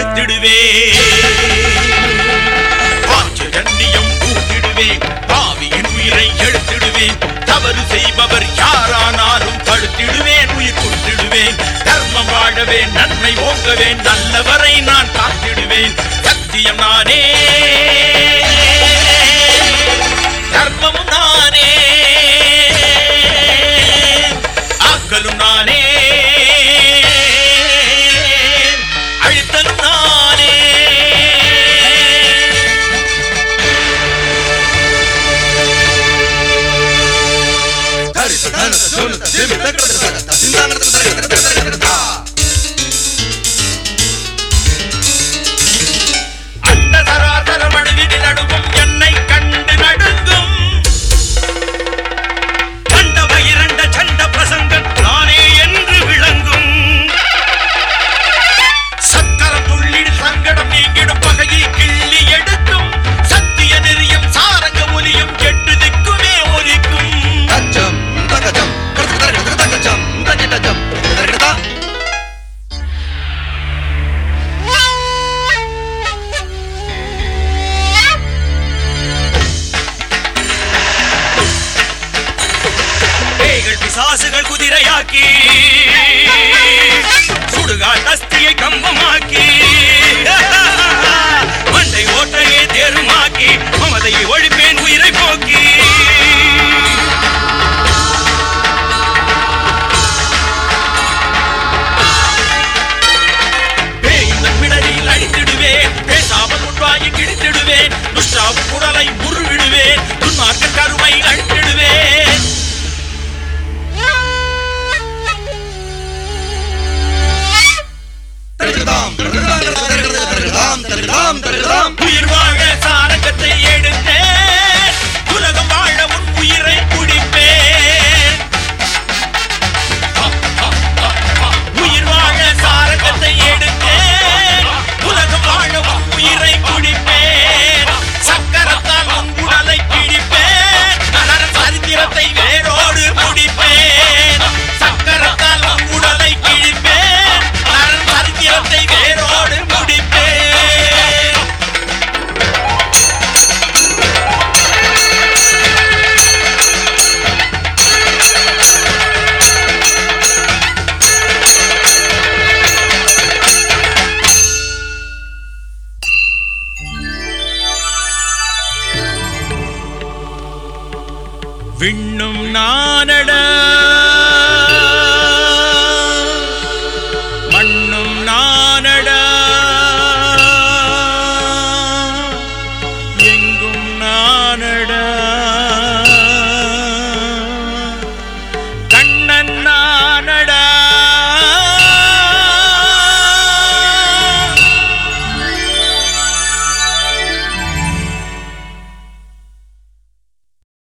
எடுத்திடுவேன் பாய்ச்ச தண்ணியம் ஊற்றிடுவேன் பாவியின் உயிரை எடுத்திடுவேன் தவறு செய்பவர் யாரானாலும் தடுத்திடுவேன் உயிர் கொடுத்திடுவேன் தர்மம் வாழவே நன்மை ஓங்கவே நல்லவரை நான் காத்திடுவேன் சத்தியம் நானே தர்மமும் நானே ஆக்கலும் நானே அழித்தலும் நானே தரிசு தனசு சொலுத திமி தகட தகட சிந்தாங்கட தகட தகட தகட தா அண்ட சராசர மனிதனின் நடுவும் என்னை கண்டு நடுங்கும் கண்ட இரண்ட சண்ட பிரசங்கம் நானே என்று விளங்கும் சக்கரம் துள்ளிடு சங்கடம் நீங்கிடும் பகையை கிள்ளி எடுக்கும் சத்திய நெறியும் சாரங்க ஒலியும் எட்டு திக்குமே ஒலிக்கும் தச்சம் தகஜம் கடத தகட தகஜம் தகஜம் தகட தா பேய்கள் பிசாசுகள் குதிரையாக்கி சுடுகாட் அஸ்தியை கம்பமாக்கி மண்டை ஓட்டையே தேருமாக்கி மமதையை ஒழிப்பேன் உயிரை போக்கி பேயின் பிடரில் அடித்திடுவேன் பேசாமல் முன்வாயை கிழித்திடுவேன் துஷ்டாவு குடலை முருவிடுவேன் துன்மார்க்க கருமை அழித்திடுவேன் தகடதாம் தகடதாம் தகடதாம் தகடதாம் உயிர் வாழ சாரங்கத்தை எடுத்தேன் உலகம் வாழ உன் உயிரை குடிப்பேன் உயிர் வாழ சாரங்கத்தை எடுத்தேன் உலகம் வாழ உன் உயிரை குடிப்பேன் சக்கரத்தால் உன் உடலை கிழிப்பேன் நகர சரித்திரத்தை வேரோடு முடிப்பேன் சக்கரத்தால் உன் உடலை கிழிப்பேன் நகர சரித்திரத்தை வேரோடு முடிப்பேன் விண்ணும் நானட